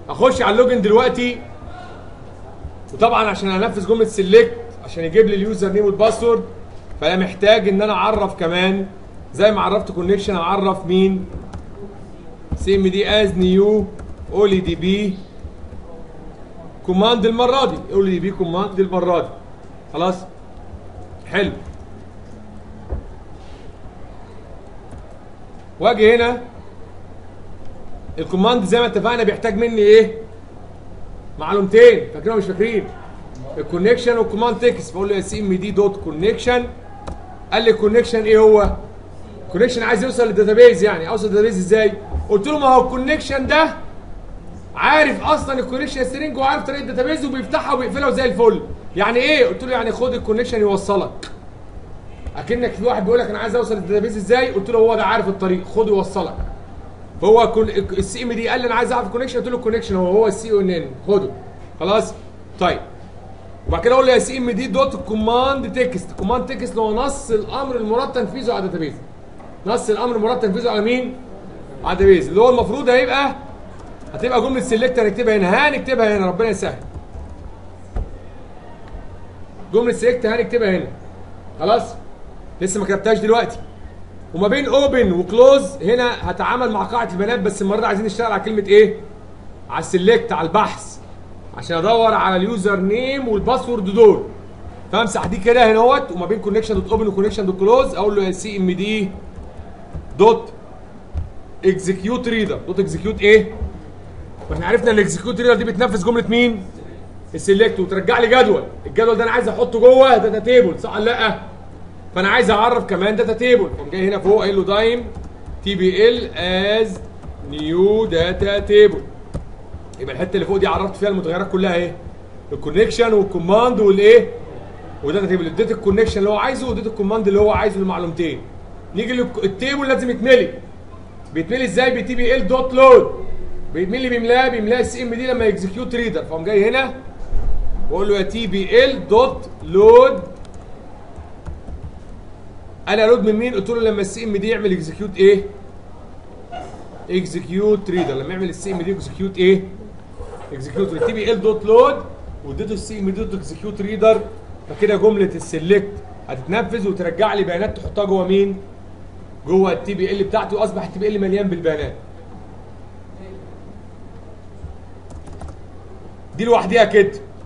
اخش على اللوجن دلوقتي وطبعا عشان انفذ جمله سيلكت عشان يجيب لي اليوزر نيم والباسورد فانا محتاج ان انا اعرف كمان زي ما عرفت كونكشن اعرف مين سي ام دي از نيو اولي دي بي كوماند المره دي اولي دي بي كوماند المره دي خلاص حلو واجي هنا الكوماند زي ما اتفقنا بيحتاج مني ايه معلومتين فاكرين ولا مش فاكرين الكونكشن والكوماند تكست بقول له اس ام دي دوت كونكشن قال لي الكونكشن ايه هو كونكشن عايز يوصل للداتابيز يعني اوصل للداتابيز ازاي قلت له ما هو الكونكشن ده عارف اصلا الكونكشن سترينج وعارف طريقه الداتابيز وبيفتحها وبيقفلها زي الفل يعني ايه قلت له يعني خد الكونكشن يوصلك اكنك في واحد بيقول لك انا عايز اوصل للداتابيز ازاي قلت له هو ده عارف الطريق خده يوصلك فهو السي ام دي قال لي انا عايز اعرف الكونكشن قلت له الكونكشن هو هو السي او ان ان خده خلاص طيب وبعد كده اقول له يا سي ام دي دوت كوماند تكست كوماند تكست اللي هو نص الامر المراد تنفيذه على الداتابيز نص الامر المراد تنفيذه على مين على الداتابيز اللي هو المفروض هيبقى هتبقى جمله سيلكت هنكتبها هنا هنكتبها هنا ربنا يسهل جمله سيلكت هنكتبها هنا خلاص لسه ما كتبتهاش دلوقتي وما بين اوبن وكلوز هنا هتعامل مع قاعده البيانات بس المره دي عايزين نشتغل على كلمه ايه على السيلكت على البحث عشان ادور على اليوزر نيم والباسورد دول فامسح دي كده هنا اهوت وما بين كونكشن دوت اوبن وكونكشن دوت كلوز اقول له سي ام دي دوت اكزكيوت ريدر دوت اكزكيوت ايه واحنا عرفنا ان الاكزكيوت ريدر دي بتنفذ جمله مين السيلكت وترجع لي جدول الجدول ده انا عايز احطه جوه داتا تيبل صح ولا لا فانا عايز اعرف كمان داتا تيبل فقوم جاي هنا فوق قايل له دايم تي بي ال از نيو داتا تيبل يبقى الحته اللي فوق دي عرفت فيها المتغيرات كلها ايه الكونكشن والكوماند والايه وداتا تيبل اديت الكونكشن اللي هو عايزه واديت الكوماند اللي هو عايزه المعلومتين نيجي للتيبل لازم يتملي بيتملي ازاي بتي بي ال دوت لود بيتملي بيملاه بيملاه السي ام دي لما يكزكيوت ريدر فقوم جاي هنا واقول له يا تي بي ال دوت لود انا لود من مين قلت له لما السي ام دي يعمل اكزكيوت ايه اكزكيوت ريدر لما يعمل السي ام دي اكزكيوت ايه اكزكيوت تي بي ال دوت لود واديته السي ام دي دوت اكزكيوت ريدر فكده جمله السلكت هتتنفذ وترجع لي بيانات تحطها جوه مين جوه التي بي ال بتاعتي واصبح التي بي ال مليان بالبيانات دي لوحديها كده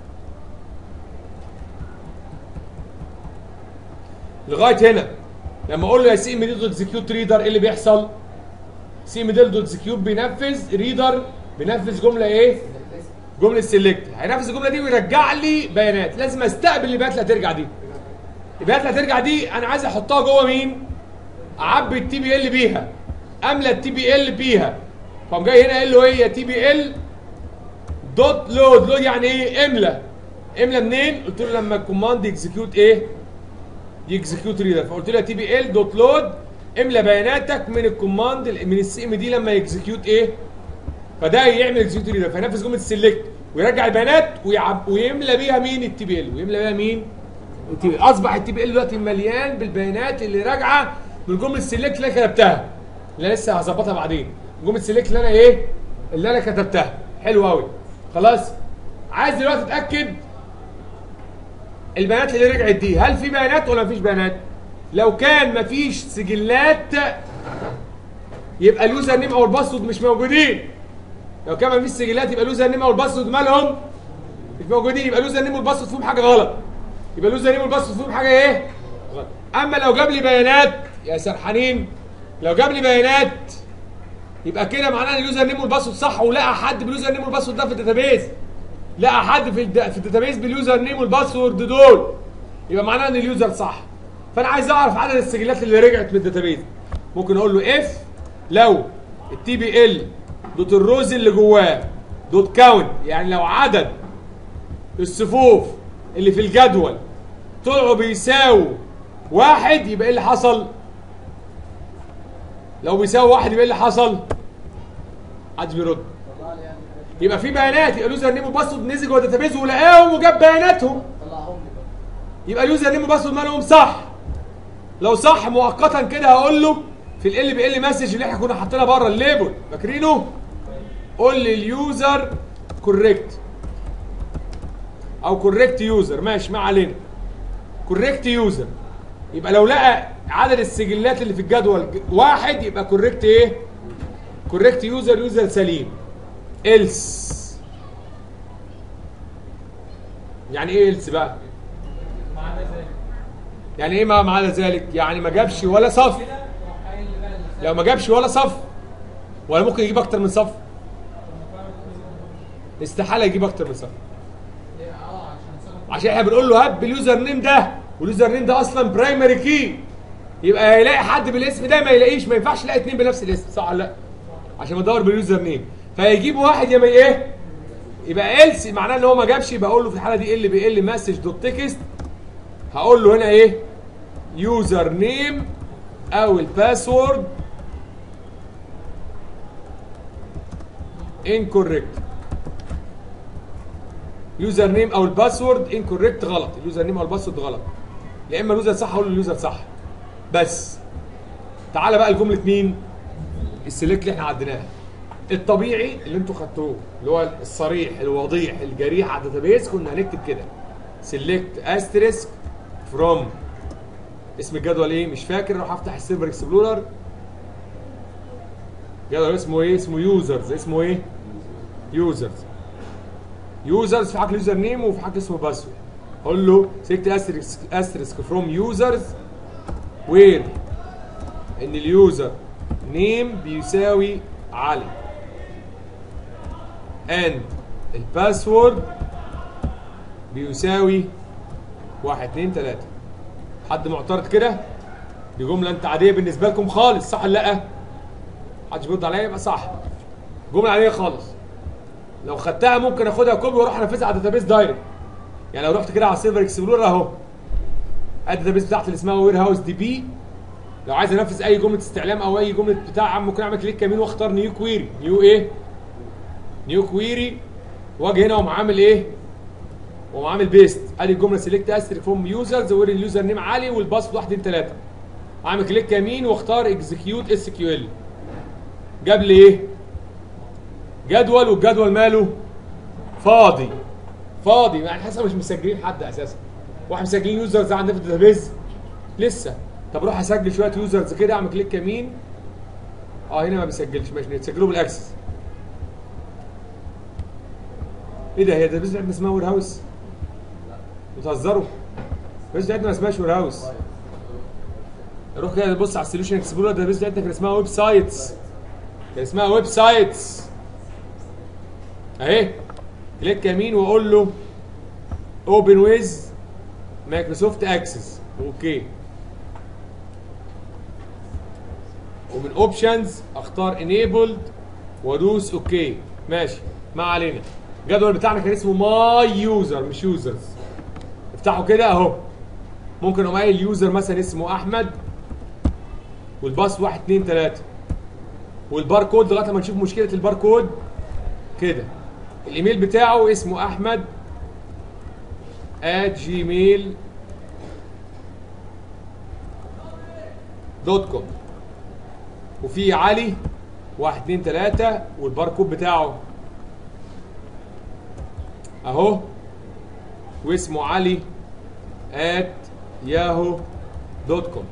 لغايه هنا لما اقول له يا سي ام دي دوت اكزكيوت ريدر ايه اللي بيحصل؟ سي ام دي دوت اكزكيوت بينفذ ريدر بينفذ جمله ايه؟ جمله سيلكت هينفذ الجمله دي ويرجع لي بيانات لازم استقبل البيانات اللي هترجع دي البيانات اللي هترجع دي انا عايز احطها جوه مين؟ اعبي التي بي ال بيها املى التي بي ال بيها فقام جاي هنا قايل له ايه يا تي بي ال دوت لود لود يعني ايه؟ املى املى منين؟ قلت له لما الكوماند يكزكيوت ايه؟ يكزكيوت ريدر فقلت له تي بي ال دوت لود املى بياناتك من الكوماند من السي ام دي لما يكزكيوت ايه فده يعمل اكزكيوت ريدر فينفذ جمله السلكت ويرجع البيانات ويعب ويملى بيها مين التي بي ال ويملى بيها مين التي بي اصبح التي بي ال دلوقتي مليان بالبيانات اللي راجعه من جمله السلكت اللي انا كتبتها اللي أنا لسه هظبطها بعدين جمله السلكت اللي انا ايه اللي انا كتبتها حلو قوي خلاص عايز دلوقتي اتاكد البيانات اللي رجعت دي هل في بيانات ولا مفيش بيانات لو كان مفيش سجلات يبقى اليوزر نيم او الباسورد مش موجودين لو كان مفيش سجلات يبقى اليوزر نيم او الباسورد مالهم مش موجودين يبقى اليوزر نيم والباسورد فيهم حاجه غلط يبقى اليوزر نيم والباسورد فيهم حاجه ايه غلط اما لو جاب لي بيانات يا سرحانين لو جاب لي بيانات يبقى كده معناه ان اليوزر نيم والباسورد صح ولقى حد باليوزر نيم والباسورد ده في الداتابيز لقى حد في الد... في الداتابيز باليوزر نيم والباسورد دول يبقى معناه ان اليوزر صح فانا عايز اعرف عدد السجلات اللي رجعت من الداتابيز ممكن اقول له اف لو التي بي ال دوت الروز اللي جواه دوت كاونت يعني لو عدد الصفوف اللي في الجدول طلعوا بيساووا واحد يبقى ايه اللي حصل؟ لو بيساوي واحد يبقى ايه اللي حصل؟ محدش بيرد يبقى في بيانات يبقى اليوزر نيم وباسورد نزل جوه الداتابيز ولقاهم وجاب بياناتهم يبقى اليوزر نيم وباسورد مالهم صح لو صح مؤقتا كده هقول له في ال بي ال مسج اللي احنا كنا حاطينها بره الليبل فاكرينه قول لي اليوزر كوريكت او كوريكت يوزر ماشي ما علينا كوريكت يوزر يبقى لو لقى عدد السجلات اللي في الجدول واحد يبقى كوريكت ايه كوريكت يوزر يوزر سليم إلس يعني ايه إلس بقى ما عدا ذلك يعني ايه ما ما عدا ذلك يعني ما جابش ولا صف كده روح قايل بقى اللي لو ما جابش ولا صف ولا ممكن يجيب اكتر من صف استحاله يجيب اكتر من صف اه عشان سبب عشان احنا بنقول له هات باليوزر نيم ده واليوزر نيم ده اصلا برايمري كي يبقى هيلاقي حد بالاسم ده ما يلاقيش ما ينفعش يلاقي اتنين بنفس الاسم صح ولا لا عشان بدور باليوزر نيم فيجيب واحد يا ما ايه يبقى إلس معناه ان هو ما جابش يبقى اقول له في الحاله دي ال بي ال مسج دوت تكست هقول له هنا ايه يوزر نيم او الباسورد incorrect يوزر نيم او الباسورد انكوريكت غلط اليوزر نيم او الباسورد غلط يا اما اليوزر صح اقول له اليوزر صح بس تعالى بقى لجمله مين السلكت اللي احنا عديناها الطبيعي اللي انتوا خدتوه اللي هو الصريح الوضيح الجريح على الداتابيس كنا هنكتب كده سيلكت استريسك فروم اسم الجدول ايه مش فاكر اروح افتح السيرفر اكسبلورر جدول اسمه ايه اسمه يوزرز اسمه ايه يوزرز يوزرز في حاجه يوزر نيم وفي حاجه اسمه باسورد اقول له سيلكت استريسك استريسك فروم يوزرز وير ان اليوزر نيم بيساوي علي and الباسورد بيساوي واحد اتنين تلاتة حد معترض كده دي جملة انت عادية بالنسبة لكم خالص صح ولا لا؟ محدش بيرد عليا يبقى صح جملة عادية خالص لو خدتها ممكن اخدها كوبي واروح انفذها على الداتابيس دايركت يعني لو رحت كده على السيرفر اكسبلورر اهو الداتابيس بتاعتي اللي اسمها وير هاوس دي بي لو عايز انفذ اي جمله استعلام او اي جمله بتاع ممكن اعمل كليك يمين واختار نيو كويري نيو ايه نيو كويري واجي هنا واقوم عامل ايه واقوم عامل بيست ادي الجمله سيلكت استريك فروم يوزرز وير اليوزر نيم عالي والباسورد 1 2 3 اعمل كليك يمين واختار اكزكيوت اس كيو ال جاب لي ايه جدول والجدول ماله فاضي فاضي يعني حاسس مش مسجلين حد اساسا واحد مسجلين يوزرز عندنا في الداتابيز لسه طب اروح اسجل شويه يوزرز كده اعمل كليك يمين اه هنا ما بيسجلش ماشي نسجله بالاكسس ايه ده هي الداتابيز بتاعتنا اسمها وير هاوس بتهزروا الداتابيز بتاعتنا ما اسمهاش وير هاوس روح كده بص على السوليوشن اكسبلورر الداتابيز بتاعتنا كان اسمها ويب سايتس كان اسمها ويب سايتس اهي كليك يمين واقول له اوبن ويز مايكروسوفت اكسس اوكي ومن اوبشنز اختار انيبلد وادوس اوكي ماشي ما علينا الجدول بتاعنا كان اسمه ماي يوزر مش يوزرز افتحوا كده اهو ممكن اقوم قايل يوزر مثلا اسمه احمد والباس 1 2 3 والباركود لغايه ما نشوف مشكله الباركود كده الايميل بتاعه اسمه احمد at gmail دوت كوم وفي علي واحد اتنين تلاتة والباركود بتاعه اهو واسمه علي at yahoo دوت كوم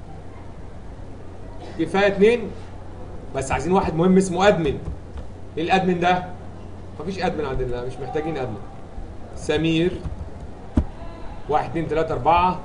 كفايه اتنين بس عايزين واحد مهم اسمه ادمن ايه الادمن ده؟ مفيش ادمن عندنا لا، مش محتاجين ادمن سمير واحد اتنين تلاتة أربعة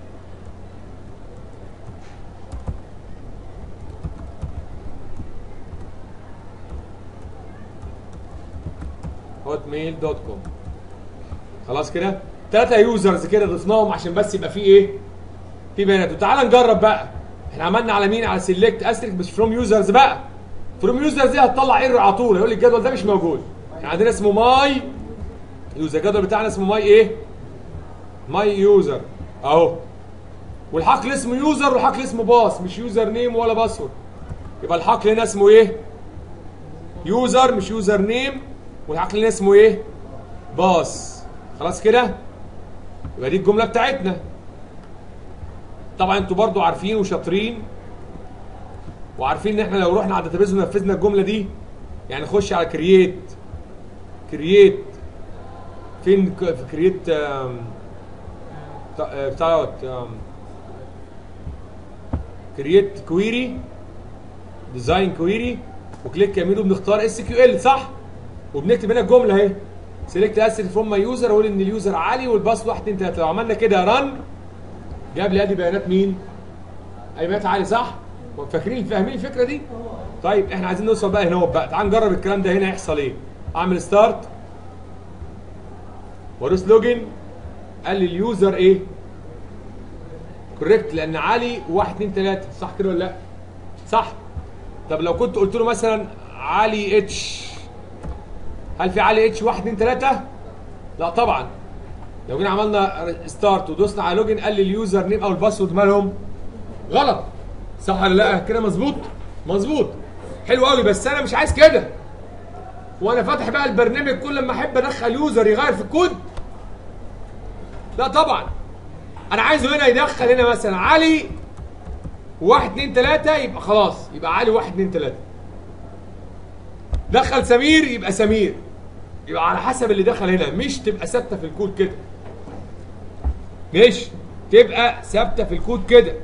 هوت ميل دوت كوم خلاص كده ثلاثة يوزرز كده ضفناهم عشان بس يبقى في ايه؟ في بيانات وتعالى نجرب بقى احنا عملنا على مين؟ على سيلكت استريك مش فروم يوزرز بقى فروم يوزرز دي هتطلع ايرور على طول هيقول لي الجدول ده مش موجود احنا عندنا اسمه ماي يوزر الجدول بتاعنا اسمه ماي ايه؟ ماي يوزر اهو والحقل اسمه يوزر والحقل اسمه باص مش يوزر نيم ولا باسورد يبقى الحقل هنا اسمه ايه؟ يوزر مش يوزر نيم والحقل هنا اسمه ايه؟ باص خلاص كده؟ يبقى دي الجمله بتاعتنا طبعا انتوا برضو عارفين وشاطرين وعارفين ان احنا لو رحنا على الداتابيز ونفذنا الجمله دي يعني نخش على كرييت كرييت فين ك- في كرييت آم، بتاع آه، بتاع دوت، آم، كرييت كويري ديزاين كويري وكليك يمين وبنختار اس كيو ال صح وبنكتب هنا الجمله اهي سيلكت اسيت فروم ماي يوزر اقول ان اليوزر علي والباسورد 1 2 3 لو عملنا كده ران جاب لي ادي بيانات مين؟ ايمات علي صح؟ فاكرين فاهمين الفكره دي؟ طيب احنا عايزين نوصل بقى هنا بقى تعال نجرب الكلام ده هنا يحصل ايه؟ اعمل ستارت وادوس لوجن قال لي اليوزر ايه؟ كوريكت لان علي 1 2 3 صح كده ولا لا؟ صح طب لو كنت قلت له مثلا علي اتش هل في علي اتش 1 2 3 لا طبعا لو جينا عملنا ستارت ودوسنا على لوجن قال لي اليوزر نيم او الباسورد مالهم غلط صح ولا لا كده مظبوط مظبوط حلو قوي بس انا مش عايز كده وانا فاتح بقى البرنامج كل ما احب ادخل يوزر يغير في الكود لا طبعا انا عايزه هنا يدخل هنا مثلا علي واحد اتنين تلاتة يبقى خلاص يبقى علي واحد اتنين تلاتة دخل سمير يبقى سمير يبقى على حسب اللي دخل هنا مش تبقى ثابته في الكود كده مش تبقى ثابته في الكود كده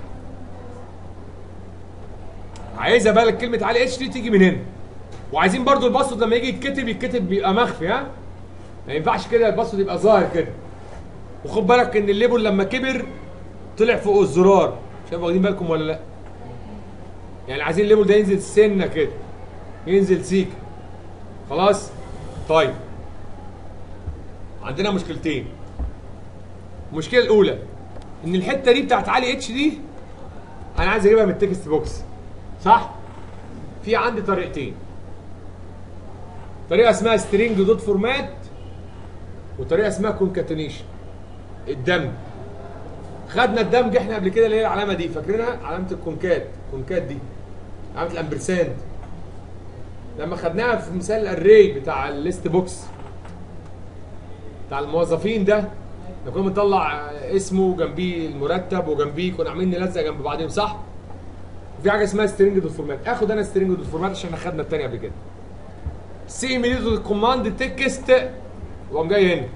عايزه بقى كلمه علي اتش دي تيجي من هنا وعايزين برضو الباسورد لما يجي يتكتب يتكتب بيبقى مخفي ها ما ينفعش كده الباسورد يبقى ظاهر كده وخد بالك ان الليبل لما كبر طلع فوق الزرار شايف واخدين بالكم ولا لا يعني عايزين الليبل ده ينزل سنه كده ينزل سيكه خلاص طيب عندنا مشكلتين المشكله الاولى ان الحته دي بتاعت علي اتش دي انا عايز اجيبها من التكست بوكس صح في عندي طريقتين طريقه اسمها سترينج دوت فورمات وطريقه اسمها كونكاتينيشن الدمج خدنا الدمج احنا قبل كده اللي هي العلامه دي فاكرينها علامه الكونكات كونكات دي علامه الامبرساند لما خدناها في مثال الاري بتاع الليست بوكس بتاع الموظفين ده لما كنا بنطلع اسمه جنبيه المرتب وجنبيه كنا عاملين نلزق جنب بعضهم صح؟ في حاجه اسمها سترينج دوت فورمات اخد انا سترينج دوت فورمات عشان احنا خدنا الثانيه قبل كده سي ميديتو كوماند تكست وقام جاي هنا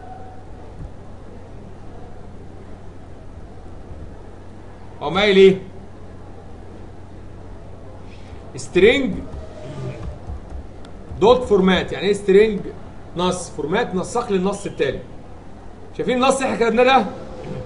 قام قايل ايه؟ سترينج دوت فورمات يعني ايه سترينج نص فورمات نسق لي النص التالي شايفين النص اللي احنا كتبناه ده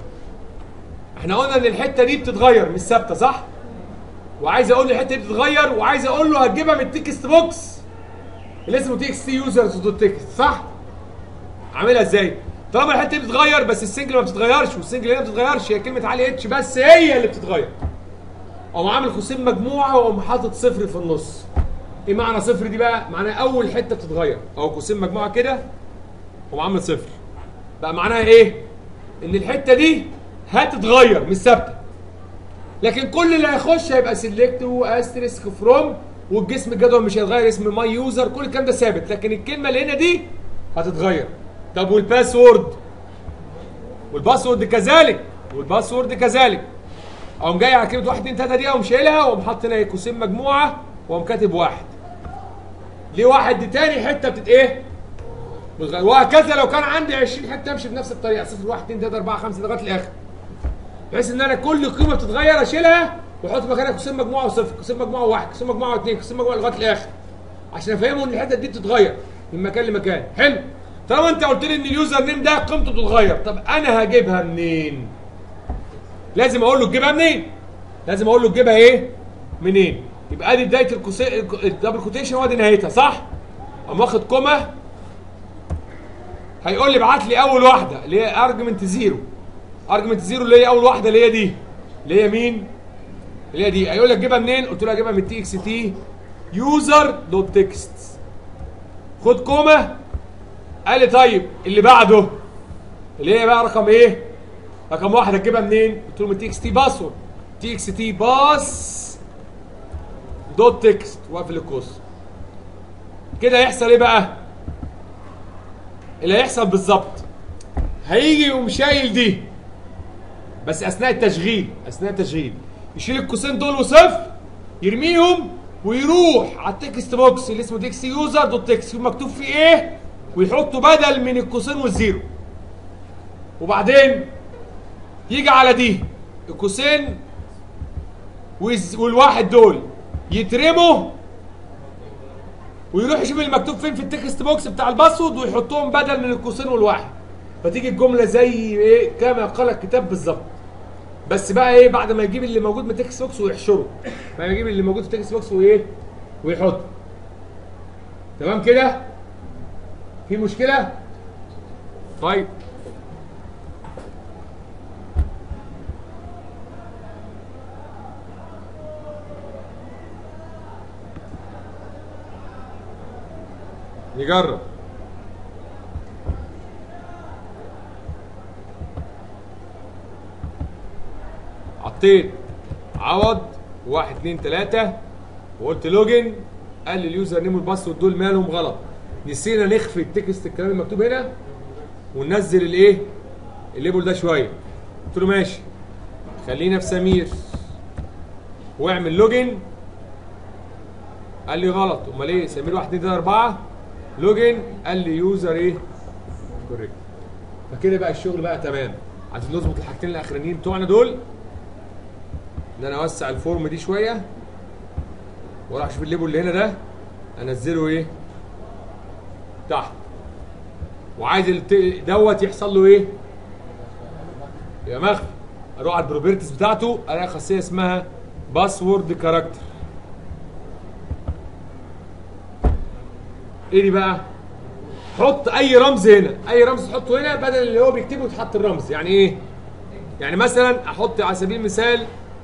احنا قلنا ان الحته دي بتتغير مش ثابته صح وعايز اقول الحته دي بتتغير وعايز اقول له هتجيبها من التكست بوكس اللي اسمه تي اكس تي يوزرز دوت تكست صح عاملها ازاي طالما الحته دي بتتغير بس السنجل ما بتتغيرش والسنجل هنا ما بتتغيرش هي كلمه علي اتش بس هي اللي بتتغير اقوم عامل قوسين مجموعه واقوم حاطط صفر في النص ايه معنى صفر دي بقى معناها اول حته بتتغير او قوسين مجموعه كده واقوم عامل صفر بقى معناها ايه ان الحته دي هتتغير مش ثابته لكن كل اللي هيخش هيبقى سيلكت واستريسك فروم والجسم الجدول مش هيتغير اسم ماي يوزر كل الكلام ده ثابت لكن الكلمه اللي هنا دي هتتغير طب والباسورد والباسورد كذلك والباسورد كذلك اقوم جاي على كلمه 1 2 3 دي اقوم شايلها واقوم حاطط هنا قوسين مجموعه واقوم كاتب واحد ليه واحد دي تاني حته بتت ايه؟ بتغير وهكذا لو كان عندي 20 حته امشي بنفس الطريقه 0 1 2 3 4 5 لغايه الاخر بحيث ان انا كل قيمه بتتغير اشيلها واحط مكانها قوسين مجموعه وصفر قوسين مجموعه وواحد قوسين مجموعه واثنين قوسين مجموعه لغايه الاخر عشان افهمه ان الحته دي بتتغير من مكان لمكان حلو طالما انت قلت لي ان اليوزر نيم ده قيمته بتتغير طب انا هجيبها منين لازم اقول له تجيبها منين لازم اقول له تجيبها ايه منين يبقى ادي بدايه الكوسي... الدبل كوتيشن وادي نهايتها صح اقوم واخد كوما هيقول لي ابعت لي اول واحده اللي هي ارجمنت زيرو ارجمنت زيرو اللي هي اول واحده اللي هي دي اللي هي مين اللي هي دي هيقول لك جيبها منين قلت له اجيبها من تي اكس تي يوزر دوت تكست خد كوما قال لي طيب اللي بعده اللي هي بقى رقم ايه رقم واحد هتجيبها منين قلت له من تي اكس تي باسورد تي اكس تي باس دوت تكست واقفل القوس كده يحصل ايه بقى اللي هيحصل بالظبط هيجي يقوم شايل دي بس اثناء التشغيل اثناء التشغيل يشيل القوسين دول وصفر يرميهم ويروح على التكست بوكس اللي اسمه تكست يوزر دوت تكست مكتوب فيه ايه ويحطوا بدل من القوسين والزيرو وبعدين يجي على دي القوسين والز- والواحد دول يترموا ويروح يشوف المكتوب فين في التكست بوكس بتاع الباسورد ويحطهم بدل من القوسين والواحد فتيجي الجمله زي ايه كما قال الكتاب بالظبط بس بقى ايه بعد ما يجيب اللي موجود من التكست بوكس ويحشره بعد ما يجيب اللي موجود في التكست بوكس وايه ويحطه تمام كده في مشكله طيب نجرب حطيت عوض واحد اتنين تلاتة وقلت لوجن قال لي اليوزر نيم والباسورد دول مالهم غلط نسينا نخفي التكست الكلام المكتوب هنا وننزل الايه الليبل ده شويه قلت له ماشي خلينا في سمير واعمل لوجن قال لي غلط امال ايه سمير 1 2 3 4 لوجن قال لي يوزر ايه كوريكت فكده بقى الشغل بقى تمام عايزين نظبط الحاجتين الاخرانيين بتوعنا دول ان انا اوسع الفورم دي شويه واروح اشوف الليبل اللي هنا ده انزله ايه تحت وعايز الت- دوت يحصل له ايه يا مخفي اروح على البروبرتيز بتاعته الاقي خاصيه اسمها باسورد كاركتر ايه دي بقى حط اي رمز هنا اي رمز تحطه هنا بدل اللي هو بيكتبه يتحط الرمز يعني ايه يعني مثلا احط على سبيل المثال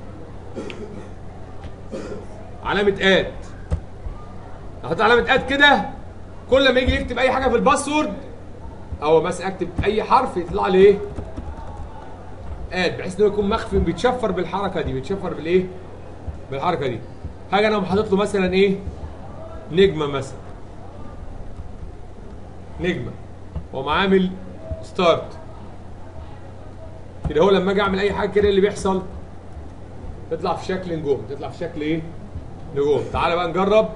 علامه اد احط علامه اد كده كل ما يجي يكتب اي حاجه في الباسورد او مثلا اكتب اي حرف يطلع لي ايه اد بحيث انه يكون مخفي بيتشفر بالحركه دي بيتشفر بالايه بالحركه دي حاجه انا حاطط له مثلا ايه نجمه مثلا نجمه واقوم عامل ستارت كده هو لما اجي اعمل اي حاجه كده اللي بيحصل تطلع في شكل نجوم تطلع في شكل ايه نجوم تعالى بقى نجرب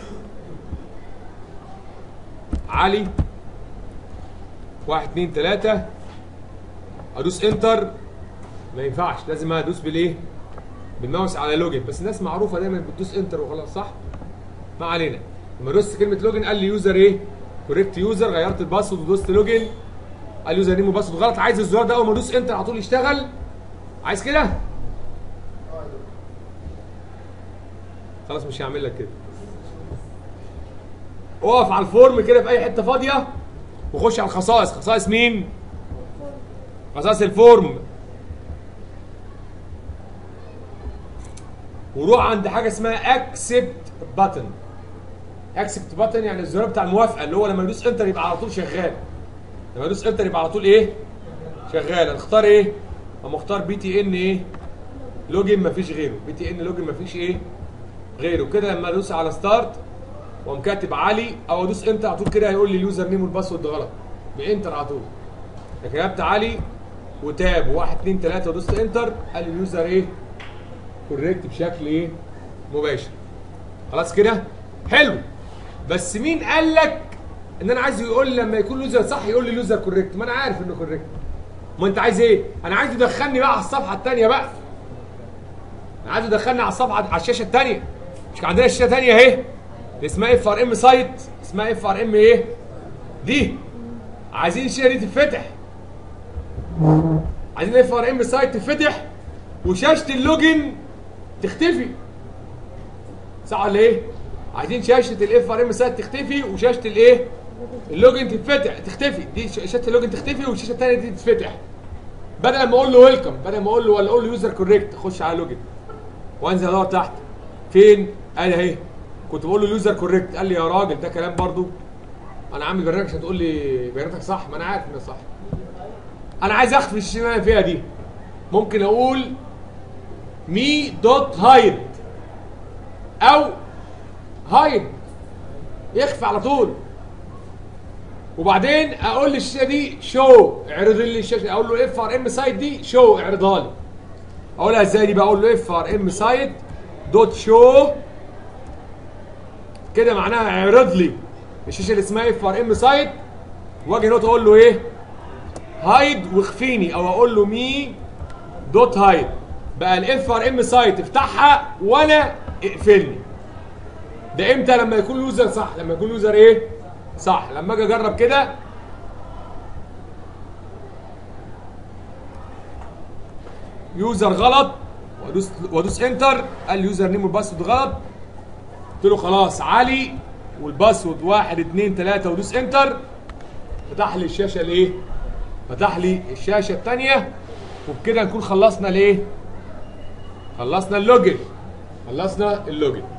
علي واحد اتنين تلاتة ادوس انتر ما ينفعش لازم ادوس بالايه بالماوس على لوجن بس الناس معروفه دايما بتدوس انتر وخلاص صح ما علينا لما دوست كلمه لوجن قال لي يوزر ايه كوريكت يوزر غيرت الباسورد ودوست لوجن قال يوزر نيم وباسورد غلط عايز الزرار ده اول ما ادوس انتر على طول يشتغل عايز كده خلاص مش هعمل لك كده اقف على الفورم كده في اي حته فاضيه وخش على الخصائص خصائص مين خصائص الفورم وروح عند حاجه اسمها اكسبت باتن اكسبت باتن يعني الزرار بتاع الموافقه اللي هو لما يدوس انتر يبقى على طول شغال لما يدوس انتر يبقى على طول ايه شغال هنختار ايه اما اختار بي تي ان ايه لوجن مفيش غيره بي تي ان لوجن مفيش ايه غيره كده لما ادوس على ستارت واقوم كاتب علي او ادوس انتر على طول كده هيقول لي اليوزر نيم والباسورد غلط بانتر على طول لكن كتبت علي وتاب واحد اتنين تلاته ودوست انتر قال لي اليوزر ايه كوريكت بشكل ايه مباشر خلاص كده حلو بس مين قال لك ان انا عايز يقول لي لما يكون اليوزر صح يقول لي اليوزر كوريكت ما انا عارف انه كوريكت ما انت عايز ايه انا عايز يدخلني بقى على الصفحه الثانيه بقى انا عايز يدخلني على الصفحه على الشاشه الثانيه مش كان عندنا شاشه ثانيه اهي اللي اسمها اف ار ام سايت اسمها اف ار ام ايه دي عايزين الشاشه دي تتفتح عايزين اف ار ام سايت تتفتح وشاشه اللوجن تختفي صح ولا ايه عايزين شاشه الاف ار ام سايت تختفي وشاشه الايه اللوجن تتفتح تختفي دي ش- شاشه اللوجن تختفي والشاشه الثانيه دي تتفتح بدل ما اقول له ويلكم بدل ما اقول له ولا اقول له يوزر كوريكت اخش على لوجن وانزل ادور تحت فين قال اهي كنت بقول له يوزر كوريكت قال لي يا راجل ده كلام برضو انا عامل برنامج عشان تقول لي بياناتك صح ما انا عارف انها صح انا عايز اخفي الشيء اللي انا فيها دي ممكن اقول مي دوت هايد او هايد يخفي على طول وبعدين اقول للشاشه دي شو اعرض لي الشاشه اقول له اف ار ام سايت دي شو اعرضها لي اقولها ازاي دي بقول له اف ار ام سايت دوت شو كده معناها اعرض لي الشاشه اللي اسمها اف ار ام سايت واجي هنا اقول له ايه هايد واخفيني او اقول له مي دوت هايد بقى الاف ار ام سايت افتحها وانا اقفلني ده امتى لما يكون يوزر صح لما يكون يوزر ايه صح لما اجي اجرب كده يوزر غلط وادوس وادوس انتر قال لي يوزر نيم والباسورد غلط قلت له خلاص علي والباسورد واحد اتنين تلاته وادوس انتر فتح لي الشاشه الايه؟ فتح لي الشاشه الثانيه وبكده نكون خلصنا الايه؟ خلصنا اللوجن خلصنا اللوجن